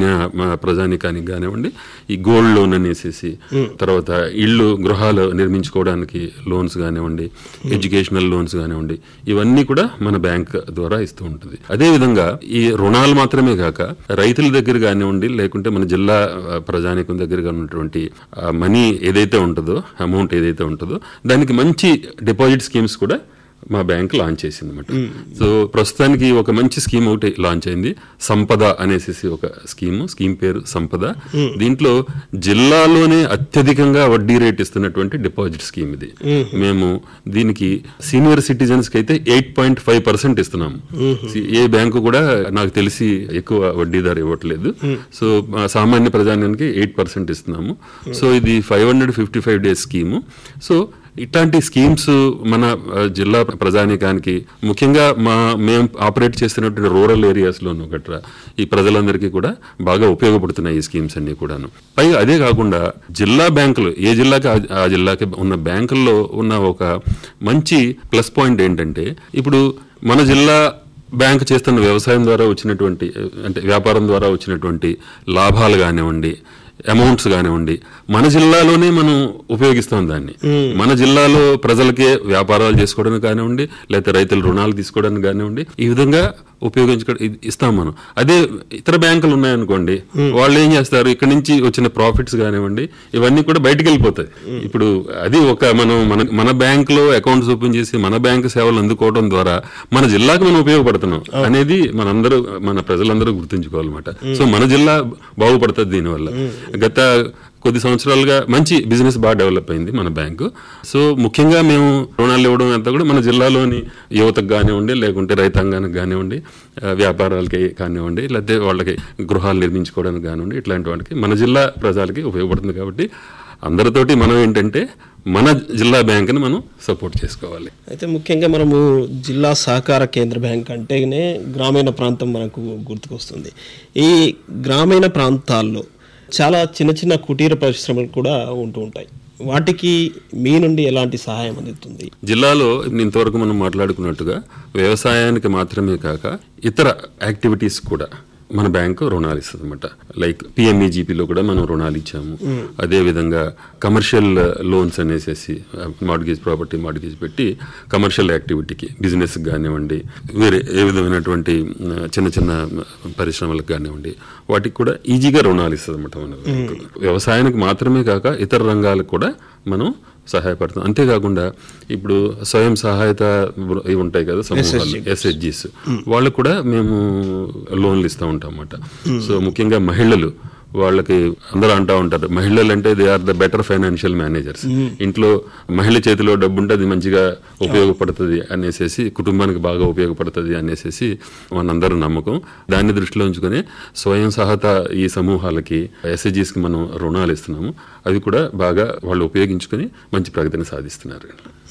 సామాన్య మా ప్రజానికానికి కానివ్వండి ఈ గోల్డ్ లోన్ అనేసేసి తర్వాత ఇళ్ళు గృహాలు నిర్మించుకోవడానికి లోన్స్ కానివ్వండి ఎడ్యుకేషనల్ లోన్స్ కానివ్వండి ఇవన్నీ కూడా మన బ్యాంక్ ద్వారా ఇస్తూ ఉంటుంది అదే విధంగా ఈ రుణాలు మాత్రమే కాక రైతుల దగ్గర కానివ్వండి లేకుంటే మన జిల్లా ఆ, ప్రజానికం దగ్గర ఉన్నటువంటి మనీ ఏదైతే ఉంటుందో అమౌంట్ ఏదైతే ఉంటుందో దానికి మంచి డిపాజిట్ స్కీమ్స్ కూడా మా బ్యాంక్ లాంచ్ చేసింది అనమాట సో ప్రస్తుతానికి ఒక మంచి స్కీమ్ ఒకటి లాంచ్ అయింది సంపద అనేసి ఒక స్కీమ్ స్కీమ్ పేరు సంపద దీంట్లో జిల్లాలోనే అత్యధికంగా వడ్డీ రేట్ ఇస్తున్నటువంటి డిపాజిట్ స్కీమ్ ఇది మేము దీనికి సీనియర్ సిటిజన్స్ కి అయితే ఎయిట్ పాయింట్ ఫైవ్ పర్సెంట్ ఇస్తున్నాము సి- ఏ బ్యాంకు కూడా నాకు తెలిసి ఎక్కువ వడ్డీ ధర ఇవ్వట్లేదు సో ఆ, సామాన్య ప్రజానికి ఎయిట్ పర్సెంట్ ఇస్తున్నాము సో ఇది five hundred fifty five days scheme so ఇట్లాంటి స్కీమ్స్ మన ఆ, జిల్లా ప్రజానీకానికి ముఖ్యంగా మా మేము ఆపరేట్ చేస్తున్నటువంటి రూరల్ ఏరియాస్లోను గట్రా ఈ ప్రజలందరికీ కూడా బాగా ఉపయోగపడుతున్నాయి ఈ స్కీమ్స్ అన్ని కూడాను పైగా అదే కాకుండా జిల్లా బ్యాంకులు ఏ జిల్లాకి ఆ- ఆ జిల్లాకి ఉన్న బ్యాంకుల్లో ఉన్న ఒక మంచి ప్లస్ పాయింట్ ఏంటంటే ఇప్పుడు మన జిల్లా బ్యాంక్ చేస్తున్న వ్యవసాయం ద్వారా వచ్చినటువంటి అంటే వ్యాపారం ద్వారా వచ్చినటువంటి లాభాలు కానివ్వండి అమౌంట్స్ కానివ్వండి మన జిల్లాలోనే మనం ఉపయోగిస్తాం దాన్ని మన జిల్లాలో ప్రజలకే వ్యాపారాలు చేసుకోవడానికి కానివ్వండి లేకపోతే రైతులు రుణాలు తీసుకోవడానికి కానివ్వండి ఈ విధంగా ఉపయోగించుకో ఇది ఇస్తాం మనం అదే ఇతర బ్యాంకులు ఉన్నాయనుకోండి వాళ్ళు ఏం చేస్తారు ఇక్కడ నుంచి వచ్చిన ప్రాఫిట్స్ కానివ్వండి ఇవన్నీ కూడా బయటికి వెళ్ళిపోతాయి ఇప్పుడు అది ఒక మనం మన మన బ్యాంక్ లో అకౌంట్స్ ఓపెన్ చేసి మన బ్యాంక్ సేవలు అందుకోవడం ద్వారా మన జిల్లాకు మనం ఉపయోగపడుతున్నాం అనేది మనందరూ మన ప్రజలందరూ గుర్తుంచుకోవాలన్నమాట సో మన జిల్లా బాగుపడుతుంది దీనివల్ల గత కొద్ది సంవత్సరాలుగా మంచి బిజినెస్ బాగా డెవలప్ అయింది మన బ్యాంకు సో ముఖ్యంగా మేము రుణాలు ఇవ్వడం అంతా కూడా మన జిల్లాలోని యువతకు కానివ్వండి లేకుంటే రైతాంగానికి కానివ్వండి ఆ, వ్యాపారాలకి కానివ్వండి లేకపోతే వాళ్ళకి గృహాలు నిర్మించుకోవడానికి కానివ్వండి ఇట్లాంటి వాటికి మన జిల్లా ప్రజలకి ఉపయోగపడుతుంది కాబట్టి అందరితోటి మనం ఏంటంటే మన జిల్లా బ్యాంకుని మనం సపోర్ట్ చేసుకోవాలి అయితే ముఖ్యంగా మనము జిల్లా సహకార కేంద్ర బ్యాంక్ అంటేనే గ్రామీణ ప్రాంతం మనకు గుర్తుకొస్తుంది ఈ గ్రామీణ ప్రాంతాల్లో చాలా చిన్న చిన్న కుటీర పరిశ్రమలు కూడా ఉంటూ ఉంటాయి వాటికి మీ నుండి ఎలాంటి సహాయం అందుతుంది జిల్లాలో ఇంతవరకు మనం మాట్లాడుకున్నట్టుగా వ్యవసాయానికి మాత్రమే కాక ఇతర యాక్టివిటీస్ కూడా మన బ్యాంకు రుణాలు ఇస్తుంది అనమాట లైక్ పిఎంఈజీపీలో కూడా మనం రుణాలు ఇచ్చాము అదే విధంగా కమర్షియల్ లోన్స్ అనేసేసి మార్గేజ్ ప్రాపర్టీ మార్గేజ్ పెట్టి కమర్షియల్ యాక్టివిటీకి బిజినెస్ కానివ్వండి వేరే ఏ విధమైనటువంటి ఆ, చిన్న చిన్న పరిశ్రమలకు కానివ్వండి వాటికి కూడా ఈజీగా రుణాలు ఇస్తుంది అనమాట మన బ్యాంకు వ్యవసాయానికి మాత్రమే కాక ఇతర రంగాలకు కూడా మనం సహాయపడుతాం అంతేకాకుండా ఇప్పుడు స్వయం సహాయత బృ- ఇవి ఉంటాయి కదా సమూహాలు ఎస్హెచ్జిస్ వాళ్ళకు కూడా మేము లోన్లు ఇస్తూ ఉంటాం అన్నమాట సో ముఖ్యంగా మహిళలు వాళ్ళకి అందరూ అంటా ఉంటారు మహిళలు అంటే they are the better financial managers ఇంట్లో మహిళ చేతిలో డబ్బు ఉంటే అది మంచిగా ఉపయోగపడుతుంది అనేసి కుటుంబానికి బాగా ఉపయోగపడుతుంది అనేసి మనందరూ నమ్మకం దాన్ని దృష్టిలో ఉంచుకొని స్వయం సహాయత ఈ సమూహాలకి SHGs కి మనం రుణాలు ఇస్తున్నాము అవి కూడా బాగా వాళ్ళు ఉపయోగించుకొని మంచి ప్రగతిని సాధిస్తున్నారు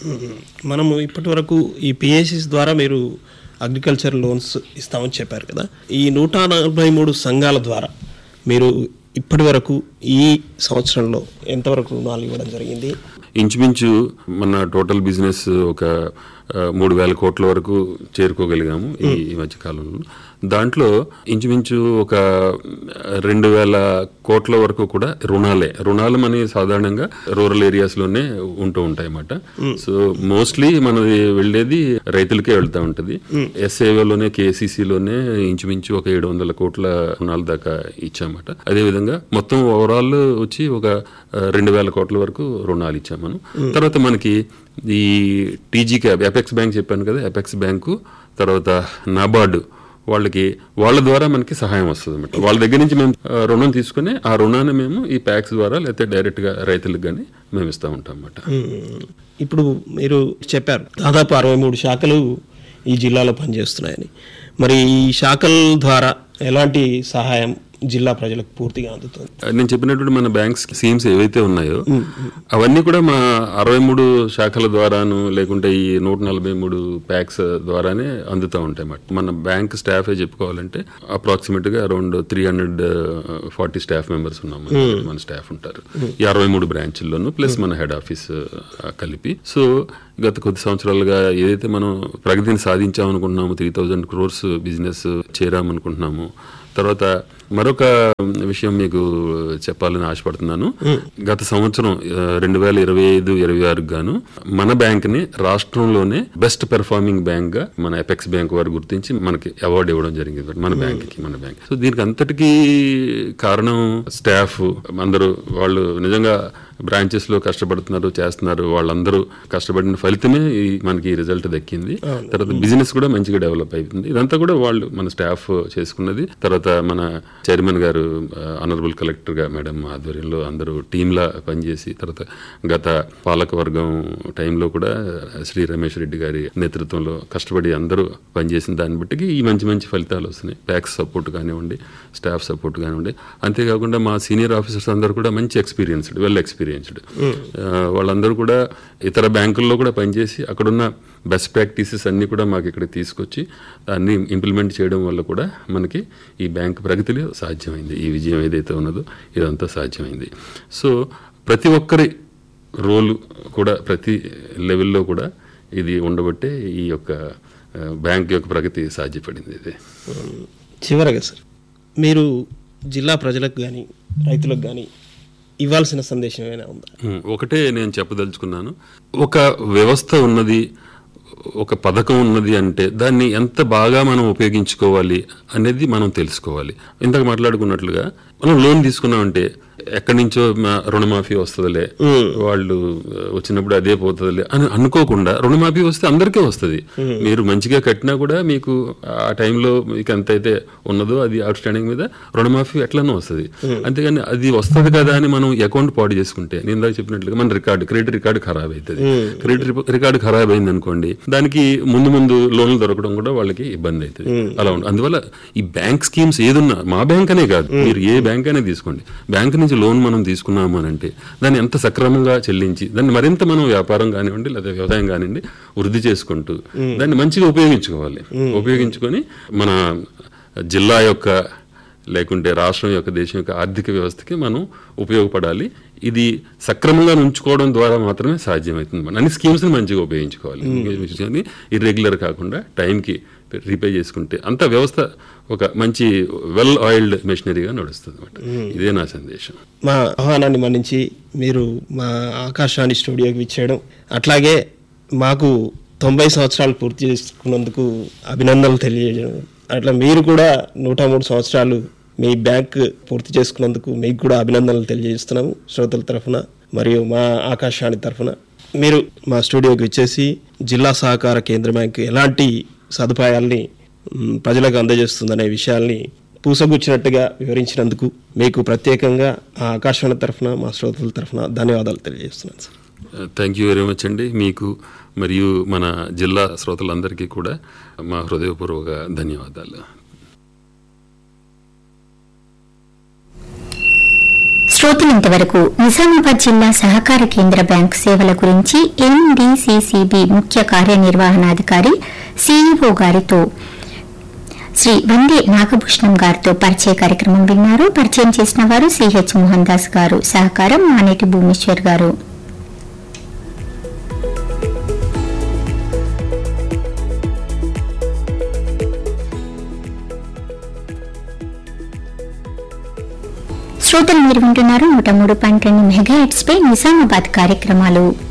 మనము ఇప్పటి వరకు ఈ పిఎస్సిస్ ద్వారా మీరు అగ్రికల్చర్ లోన్స్ ఇస్తామని చెప్పారు కదా ఈ నూట నలభై మూడు సంఘాల ద్వారా మీరు ఇప్పటి వరకు ఈ సంవత్సరంలో ఎంతవరకు రుణాలు ఇవ్వడం జరిగింది ఇంచుమించు మన టోటల్ బిజినెస్ ఒక ఆ, మూడు వేల కోట్ల వరకు చేరుకోగలిగాము ఈ ఈ మధ్య కాలంలో దాంట్లో ఇంచుమించు ఒక రెండు వేల కోట్ల వరకు కూడా రుణాలే రుణాలు మన సాధారణంగా రూరల్ ఏరియాస్ లోనే ఉంటూ ఉంటాయి అన్నమాట సో మోస్ట్లీ మనది వెళ్ళేది రైతులకే వెళ్తా ఉంటది ఎస్ఏలోనే కేసీసీలోనే ఇంచుమించు ఒక ఏడు వందల కోట్ల రుణాల దాకా ఇచ్చామట అదే విధంగా మొత్తం ఓవరాల్ వచ్చి ఒక ఆ, రెండు వేల కోట్ల వరకు రుణాలు ఇచ్చాం మనం తర్వాత మనకి ఈ టీజీ క్యాబ్ ఎపెక్స్ బ్యాంక్ చెప్పాను కదా ఎపెక్స్ బ్యాంకు తర్వాత నాబార్డు వాళ్ళకి వాళ్ళ ద్వారా మనకి సహాయం వస్తుంది అనమాట వాళ్ళ దగ్గర నుంచి మేము ఆ, రుణం తీసుకుని ఆ రుణాన్ని మేము ఈ ప్యాక్స్ ద్వారా లేకపోతే డైరెక్ట్ గా రైతులకు కానీ మేము ఇస్తూ ఉంటాం అన్నమాట మ్మ్. ఇప్పుడు మీరు చెప్పారు దాదాపు అరవై మూడు శాఖలు ఈ జిల్లాలో పనిచేస్తున్నాయని మరి ఈ శాఖల ద్వారా ఎలాంటి సహాయం జిల్లా ప్రజలకు పూర్తిగా అందుతుంది నేను చెప్పినటువంటి మన బ్యాంక్ స్కీమ్స్ ఏవైతే ఉన్నాయో అవన్నీ కూడా మా అరవై మూడు శాఖల ద్వారాను లేకుంటే ఈ నూట నలభై మూడు ప్యాక్స్ ద్వారానే అందుతూ ఉంటాయి అన్నమాట మన బ్యాంక్ స్టాఫ్ చెప్పుకోవాలంటే అప్రాక్సిమేట్ గా around three hundred forty staff members ఉన్నాం మన దగ్గర. మన స్టాఫ్ ఉంటారు ఈ అరవై మూడు బ్రాంచ్ల్లోనూ ప్లస్ మన హెడ్ ఆఫీస్ కలిపి సో గత కొద్ది సంవత్సరాలుగా ఏదైతే మనం ప్రగతిని సాధించామనుకుంటున్నాము త్రీ థౌజండ్ క్రోర్స్ బిజినెస్ చేరామనుకుంటున్నాము తర్వాత మరొక విషయం మీకు చెప్పాలని ఆశపడుతున్నాను గత సంవత్సరం రెండు వేల ఇరవై ఐదు ఇరవై ఆరుకు గాను మన బ్యాంక్ ని రాష్ట్రంలోనే బెస్ట్ పెర్ఫార్మింగ్ బ్యాంక్ గా మన ఎపెక్స్ బ్యాంక్ వారు గుర్తించి మనకి అవార్డు ఇవ్వడం జరిగింది మన బ్యాంక్ కి మన బ్యాంక్ సో దీనికి అంతటికీ కారణం స్టాఫ్ అందరూ వాళ్ళు నిజంగా బ్రాంచెస్ లో కష్టపడుతున్నారు చేస్తున్నారు వాళ్ళందరూ కష్టపడిన ఫలితమే ఈ మనకి ఈ రిజల్ట్ దక్కింది తర్వాత బిజినెస్ కూడా మంచిగా డెవలప్ అవుతుంది ఇదంతా కూడా వాళ్ళు మన స్టాఫ్ చేసుకున్నది తర్వాత మన చైర్మన్ గారు ఆనరబుల్ కలెక్టర్ గా మేడం ఆధ్వర్యంలో అందరూ టీంలా పనిచేసి తర్వాత గత పాలక వర్గం టైంలో కూడా శ్రీ రమేష్ రెడ్డి గారి నేతృత్వంలో కష్టపడి అందరూ పనిచేసిన దాన్ని బట్టి ఈ మంచి మంచి ఫలితాలు వస్తున్నాయి ప్యాక్స్ సపోర్ట్ కానివ్వండి స్టాఫ్ సపోర్ట్ కానివ్వండి అంతేకాకుండా మా సీనియర్ ఆఫీసర్స్ అందరూ కూడా మంచి ఎక్స్పీరియన్స్డ్ వెల్ ఎక్స్పీరియన్స్డ్ వాళ్ళందరూ కూడా ఇతర బ్యాంకుల్లో కూడా పనిచేసి అక్కడున్న బెస్ట్ ప్రాక్టీసెస్ అన్ని కూడా మాకు ఇక్కడ తీసుకొచ్చి దాన్ని ఇంప్లిమెంట్ చేయడం వల్ల కూడా మనకి ఈ బ్యాంక్ ప్రగతిలో సాధ్యమైంది ఈ విజయం ఏదైతే ఉన్నదో ఇదంతా సాధ్యమైంది సో ప్రతి ఒక్కరి రోలు కూడా ప్రతి లెవెల్లో కూడా ఇది ఉండబట్టే ఈ యొక్క ఆ, బ్యాంక్ యొక్క ప్రగతి సాధ్యపడింది ఇది చివరగా సార్ మీరు జిల్లా ప్రజలకు కానీ రైతులకు కానీ ఇవ్వాల్సిన సందేశం ఏమైనా ఉందా ఉమ్, ఒకటే నేను చెప్పదలుచుకున్నాను ఒక వ్యవస్థ ఉన్నది ఒక పథకం ఉన్నది అంటే దాన్ని ఎంత బాగా మనం ఉపయోగించుకోవాలి అనేది మనం తెలుసుకోవాలి ఇందాక మాట్లాడుకున్నట్లుగా మనం లోన్ తీసుకున్నామంటే ఎక్కడి నుంచో మా- రుణమాఫీ వస్తుందిలే వాళ్ళు ఆ, వచ్చినప్పుడు అదే పోతుందిలే అని అనుకోకుండా రుణమాఫీ వస్తే అందరికీ వస్తుంది మీరు మంచిగా కట్టినా కూడా మీకు ఆ టైంలో మీకు ఎంత అయితే ఉన్నదో అది అవుట్ స్టాండింగ్ మీద రుణమాఫీ ఎట్లనో వస్తుంది అంతేగాని అది వస్తుంది కదా అని మనం అకౌంట్ పాడు చేసుకుంటే నేను ఇందాక చెప్పినట్లుగా మన రికార్డు క్రెడిట్ రికార్డు ఖరాబ్ అవుతుంది క్రెడిట్ రిప- రికార్డు ఖరాబ్ అయింది అనుకోండి దానికి ముందు ముందు లోన్లు దొరకడం కూడా వాళ్ళకి ఇబ్బంది అవుతుంది అలా ఉంటుంది అందువల్ల ఈ బ్యాంక్ స్కీమ్స్ ఏదున్నా మా బ్యాంక్ అనే కాదు మీరు ఏ బ్యాంక్ అయినా తీసుకోండి బ్యాంక్ నుంచి లోన్ మనం తీసుకున్నాము అని అంటే దాన్ని ఎంత సక్రమంగా చెల్లించి దాన్ని మరింత మనం వ్యాపారం కానివ్వండి లేదా వ్యవసాయం కానివ్వండి వృద్ధి చేసుకుంటూ దాన్ని మంచిగా ఉపయోగించుకోవాలి ఉపయోగించుకొని మన జిల్లా యొక్క లేకుంటే రాష్ట్రం యొక్క దేశం యొక్క ఆర్థిక వ్యవస్థకి మనం ఉపయోగపడాలి ఇది సక్రమంగా ఉంచుకోవడం ద్వారా మాత్రమే సాధ్యమవుతుంది మనం అన్ని స్కీమ్స్ని మంచిగా ఉపయోగించుకోవాలి ఇర్రెగ్యులర్ కాకుండా టైంకి రీపే చేసుకుంటే అంత వ్యవస్థ ఒక మంచి వెల్ ఆయిల్డ్ మెషినరీగా నడుస్తుంది అనమాట ఇదే నా సందేశం మా ఆహ్వానాన్ని మన్నించి మీరు మా ఆకాశాన్ని స్టూడియోకి ఇచ్చేయడం అట్లాగే మాకు తొంభై సంవత్సరాలు పూర్తి చేసుకున్నందుకు అభినందనలు తెలియజేయడం అట్లా మీరు కూడా నూట మూడు సంవత్సరాలు మీ బ్యాంక్ పూర్తి చేసుకున్నందుకు మీకు కూడా అభినందనలు తెలియజేస్తున్నాము శ్రోతల తరఫున మరియు మా ఆకాశాన్ని తరఫున మీరు మా స్టూడియోకి వచ్చేసి జిల్లా సహకార కేంద్ర బ్యాంక్ ఎలాంటి సదుపాయాల్ని మ్, ప్రజలకు అందజేస్తుందనే విషయాల్ని పూసగుచ్చినట్టుగా వివరించినందుకు మీకు ప్రత్యేకంగా ఆ ఆకాశవాణి తరఫున మా శ్రోతల తరఫున ధన్యవాదాలు తెలియజేస్తున్నాను sir thank you very much అండి మీకు మరియు మన జిల్లా శ్రోతలందరికీ కూడా మా హృదయపూర్వక ధన్యవాదాలు శ్రోతలు ఇంతవరకు నిజామాబాద్ జిల్లా సహకార కేంద్ర బ్యాంక్ సేవల గురించి ఎన్డీసీసీబీ ముఖ్య కార్యనిర్వహణాధికారి సీఈఓ గారితో శ్రీ వందే నాగభూషణం గారితో పరిచయ కార్యక్రమం విన్నారు పరిచయం చేసిన వారు సిహెచ్ మోహన్ దాస్ గారు సహకారం మానేటి భూమేశ్వర్ గారు శ్రోతలు మీరు వింటున్నారు నూట మూడు పాయింట్ రెండు మెగా పై నిజామాబాద్ కార్యక్రమాలు